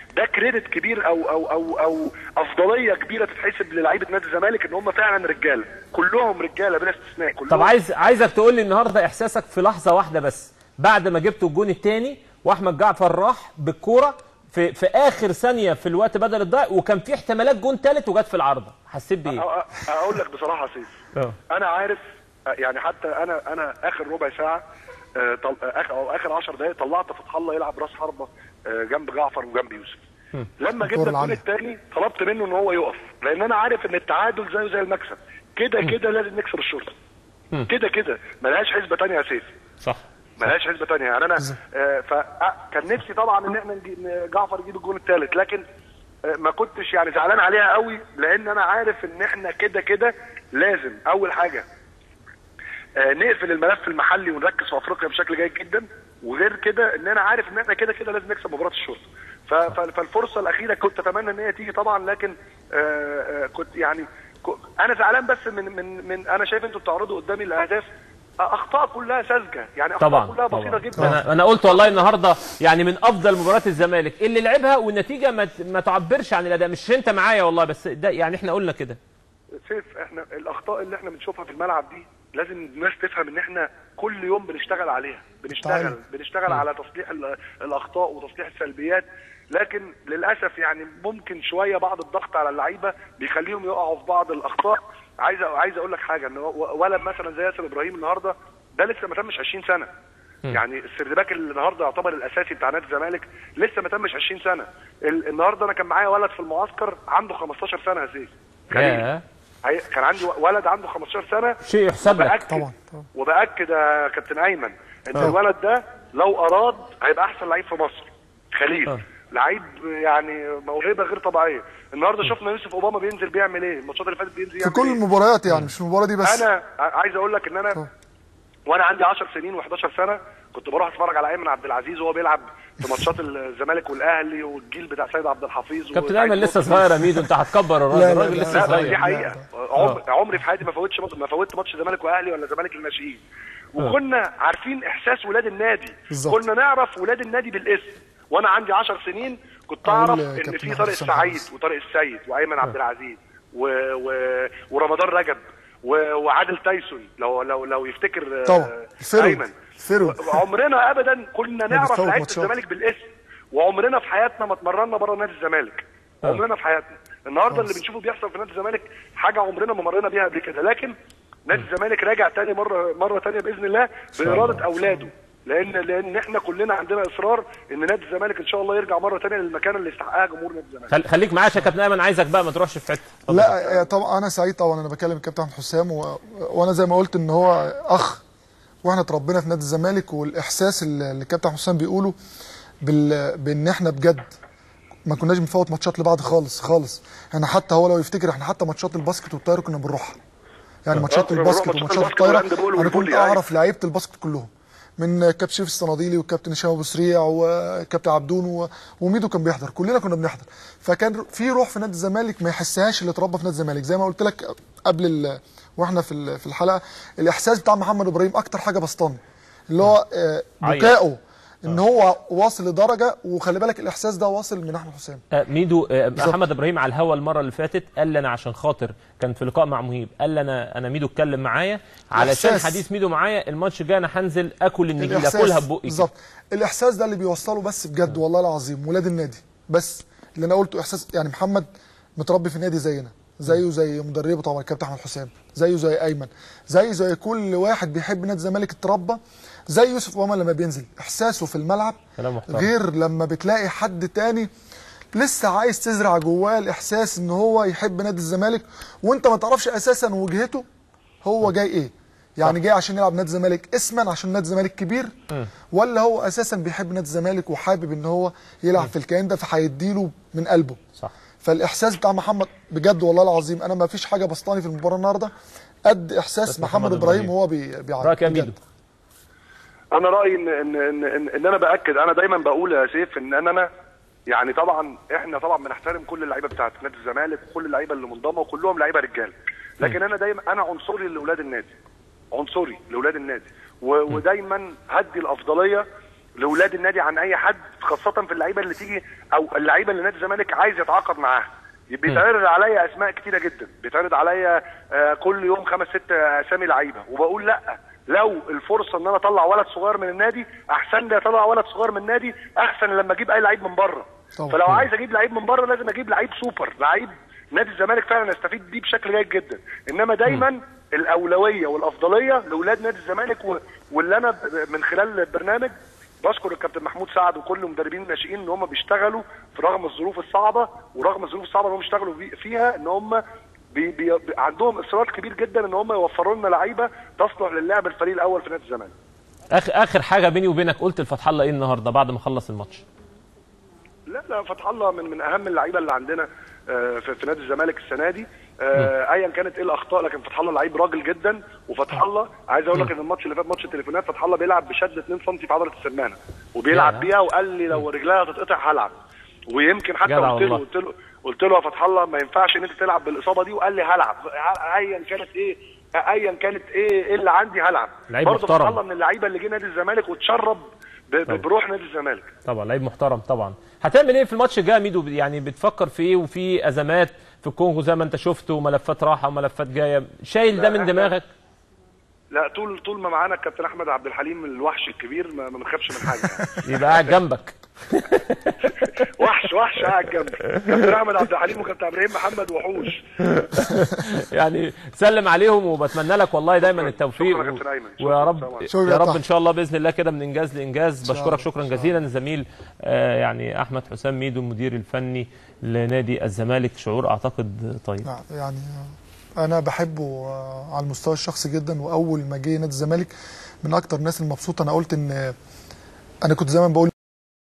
ده كريدت كبير او او او او افضليه كبيره تتحسب للعيبه نادي الزمالك ان هم فعلا رجاله كلهم رجاله بلا استثناء كلهم طب عايز عايزك تقول لي النهارده احساسك في لحظه واحده بس بعد ما جبتوا الجون الثاني واحمد جعفر راح بالكوره في في اخر ثانيه في الوقت بدل الضايع وكان في احتمالات جون ثالث وجت في العارضه حسيت بايه؟ أ- أ- اقول لك بصراحه يا سيف اه انا عارف يعني حتى انا انا اخر ربع ساعه آه، طل... اخر او اخر 10 دقائق طلعت فتح الله يلعب راس حربه آه، جنب جعفر وجنب يوسف لما جبنا الكورة الجون العالية. الثاني طلبت منه ان هو يقف لان انا عارف ان التعادل زيه زي المكسب كده كده لازم نكسب الشرطه كده كده ملهاش حسبه ثانيه يا سيف صح ملهاش حسبه ثانيه يعني انا آه فكان نفسي طبعا ان احنا نجي- إن جعفر يجيب الجون الثالث لكن آه ما كنتش يعني زعلان عليها قوي لان انا عارف ان احنا كده كده لازم اول حاجه آه نقفل الملف المحلي ونركز في افريقيا بشكل جيد جدا وغير كده ان انا عارف ان احنا كده كده لازم نكسب مباراه الشرطه ف- ف- فالفرصه الاخيره كنت اتمنى ان هي تيجي طبعا لكن آه آه كنت يعني ك- انا زعلان بس من من من انا شايف انتوا بتعرضوا قدامي الاهداف اخطاء كلها ساذجه يعني اخطاء طبعا كلها بسيطه طبعا. جدا انا انا قلت والله النهارده يعني من افضل مباريات الزمالك اللي لعبها والنتيجه ما ت- ما تعبرش عن الاداء مش انت معايا والله بس ده يعني احنا قلنا كده سيف احنا الاخطاء اللي احنا بنشوفها في الملعب دي لازم الناس تفهم ان احنا كل يوم بنشتغل عليها بنشتغل تعالى. بنشتغل على تصليح ال- الاخطاء وتصليح السلبيات لكن للاسف يعني ممكن شويه بعض الضغط على اللعيبه بيخليهم يقعوا في بعض الاخطاء عايز عايز اقول لك حاجه ان و- ولد مثلا زي ياسر ابراهيم النهارده ده لسه ما تمش 20 سنه يعني السردباك اللي النهارده يعتبر الاساسي بتاع نادي الزمالك لسه ما تمش 20 سنه ال- النهارده انا كان معايا ولد في المعسكر عنده 15 سنه يا سيف خليل. ياه. هي- كان عندي ولد عنده 15 سنه شيء يحسب لك وبأكد طبعا، طبعا. وباكد يا كابتن ايمن ان الولد ده لو اراد هيبقى احسن لعيب في مصر خليل آه. لعيب يعني موهبه غير طبيعيه النهارده شفنا يوسف اوباما بينزل بيعمل ايه الماتشات اللي فاتت بينزل في يعمل كل إيه؟ المباريات يعني مش في المباراه دي بس انا ع- عايز اقول لك ان انا وانا عندي 10 سنين و11 سنه كنت بروح اتفرج على ايمن عبد العزيز وهو بيلعب في ماتشات الزمالك والاهلي والجيل بتاع سيد عبد الحفيظ كابتن وسعيد ايمن لسه لطفي. صغير يا ميدو انت هتكبر لا، الراجل لا، الراجل لا، لسه لا بس صغير دي حقيقه عمر عمري في حياتي ما فوتش ما فوتت ماتش زمالك واهلي ولا زمالك الناشئين وكنا عارفين احساس ولاد النادي بالظبط. كنا نعرف ولاد النادي بالاسم وانا عندي 10 سنين كنت أقول اعرف يا ان كابتن في طارق حسام السعيد حافظ. وطارق السيد وايمن عبد العزيز و... و... ورمضان رجب و... وعادل تايسون لو لو لو يفتكر آه، طبعا. الفيرود. ايمن الفيرود. عمرنا ابدا كنا نعرف بتفوت لعيبه ماتشات. الزمالك بالاسم وعمرنا في حياتنا ما اتمرنا بره نادي الزمالك عمرنا في حياتنا النهارده اللي بنشوفه بيحصل في نادي الزمالك حاجه عمرنا ما مرينا بيها قبل كده لكن نادي الزمالك راجع تاني مره مره تانيه باذن الله باراده اولاده لان لان احنا كلنا عندنا اصرار ان نادي الزمالك ان شاء الله يرجع مره تانيه للمكانه اللي يستحقها جمهور نادي الزمالك خل- خليك معايا يا كابتن ايمن عايزك بقى ما تروحش في حته اتفضل. لا آه، طبعا انا سعيد طبعا انا بكلم الكابتن احمد حسام و... وانا زي ما قلت ان هو اخ واحنا اتربينا في نادي الزمالك والاحساس اللي اللي الكابتن احمد حسام بيقوله بال... بان احنا بجد ما كناش بنفوت ماتشات لبعض خالص خالص احنا حتى هو لو يفتكر احنا حتى ماتشات الباسكت والطايره كنا بنروحها يعني ماتشات كنا بنروح الباسكت ماتشات وماتشات الباسكت الطايره والهاند بول انا كنت والفولي، أيوة. اعرف لعيبه الباسكت كلهم من كابتن شريف الصناديلي والكابتن هشام ابو سريع وكابتن عبدون و- وميدو كان بيحضر كلنا كنا بنحضر فكان في روح في نادي الزمالك ما يحسهاش اللي اتربى في نادي الزمالك زي ما قلت لك قبل ال... واحنا في ال- في الحلقه الاحساس بتاع محمد ابراهيم اكتر حاجه بسطاني اللي هو آه، عيط. بكائه ان هو واصل لدرجه وخلي بالك الاحساس ده واصل من احمد حسام آه، ميدو آه، محمد ابراهيم على الهوا المره اللي فاتت قال لي انا عشان خاطر كان في لقاء مع مهيب قال لي انا انا ميدو اتكلم معايا علشان الإحساس. حديث ميدو معايا الماتش الجاي انا هنزل اكل النجيله الإحساس. اكلها ببقي كده. بالظبط الاحساس ده اللي بيوصله بس بجد والله العظيم ولاد النادي بس اللي انا قلته احساس يعني محمد متربي في النادي زينا زيه زي مدربه طبعا الكابتن احمد حسام زيه زي ايمن زيه زي كل واحد بيحب نادي الزمالك اتربى زي يوسف اوما لما بينزل احساسه في الملعب كلام محترم. غير لما بتلاقي حد تاني لسه عايز تزرع جواه الاحساس ان هو يحب نادي الزمالك وانت ما تعرفش اساسا وجهته هو جاي ايه يعني جاي عشان يلعب نادي الزمالك اسما عشان نادي الزمالك كبير ولا هو اساسا بيحب نادي الزمالك وحابب ان هو يلعب في الكيان ده فهيديله من قلبه صح فالاحساس بتاع محمد بجد والله العظيم انا ما فيش حاجه بسطاني في المباراه النهارده قد احساس بس محمد, محمد ابراهيم إبراهيم. وهو بي- بيعرف رايك يا بجد. ميدو انا رايي ان ان ان, إن, إن انا باكد انا دايما بقول يا سيف ان انا أنا يعني طبعا احنا طبعا بنحترم كل اللعيبه بتاعت نادي الزمالك وكل اللعيبه اللي منضمه وكلهم لعيبه رجال لكن انا دايما انا عنصري لاولاد النادي عنصري لاولاد النادي و- ودايما هدي الافضليه لاولاد النادي عن اي حد خاصه في اللعيبه اللي تيجي او اللعيبه اللي نادي الزمالك عايز يتعاقد معاها بيتعرض عليا اسماء كتيره جدا بيتعرض عليا آه، كل يوم خمس ست اسامي لعيبه وبقول لا لو الفرصه ان انا اطلع ولد صغير من النادي احسن لي اطلع ولد صغير من النادي احسن لما اجيب اي لعيب من بره طبعا. فلو عايز اجيب لعيب من بره لازم اجيب لعيب سوبر لعيب نادي الزمالك فعلا يستفيد بيه بشكل جيد جدا انما دايما الاولويه والافضليه لاولاد نادي الزمالك و- واللي انا ب- من خلال البرنامج بشكر الكابتن محمود سعد وكل مدربين الناشئين ان هم بيشتغلوا في رغم الظروف الصعبه ورغم الظروف الصعبه اللي هم بيشتغلوا بي- فيها ان هم بي بي بي- عندهم اصرار كبير جدا ان هم يوفروا لنا لعيبه تصلح للعب الفريق الاول في نادي الزمالك اخر اخر حاجه بيني وبينك قلت لفتح الله ايه النهارده بعد ما خلص الماتش لا لا فتح الله من من اهم اللعيبه اللي عندنا آه، في, في نادي الزمالك السنه دي آه، ايا كانت ايه الاخطاء لكن فتح الله لعيب راجل جدا وفتح الله عايز اقول لك ان الماتش اللي فات ماتش التليفونات فتح الله بيلعب بشد 2 سم في عضله السمانه وبيلعب يا. بيها وقال لي لو رجلها هتتقطع هلعب ويمكن حتى جدع قلت له والله. قلت له قلت له يا فتح الله ما ينفعش ان انت تلعب بالاصابه دي وقال لي هلعب ايا كانت ايه ايا كانت ايه ايه اللي عندي هلعب لعيب برضه فتح محترم. الله من اللعيبه اللي جه نادي الزمالك وتشرب ب- ب- بروح نادي الزمالك طبعا لعيب محترم طبعا هتعمل ايه في الماتش الجاي يا ميدو يعني بتفكر في ايه وفي ازمات في الكونغو زي ما انت شفت وملفات راحه وملفات جايه شايل ده لا، من إحنا- دماغك لا طول طول ما معانا الكابتن احمد عبد الحليم الوحش الكبير ما ما بنخافش من حاجه يعني. يبقى قاعد جنبك وحش وحش قاعد جنبي كابتن احمد عبد الحليم وكابتن ابراهيم محمد وحوش يعني سلم عليهم وبتمنى لك والله دايما التوفيق شكرا يا كابتن أيمن. شكرا. ويا رب طبعا. شكرا يا يا رب طه. ان شاء الله باذن الله كده من انجاز لانجاز شاء بشكرك الله. شكرا إن شاء جزيلا الزميل آه، يعني احمد حسام ميدو المدير الفني لنادي الزمالك شعور اعتقد طيب لا، يعني انا بحبه آه، على المستوى الشخصي جدا واول ما جه نادي الزمالك من اكتر الناس المبسوطه انا قلت ان انا كنت زمان بقول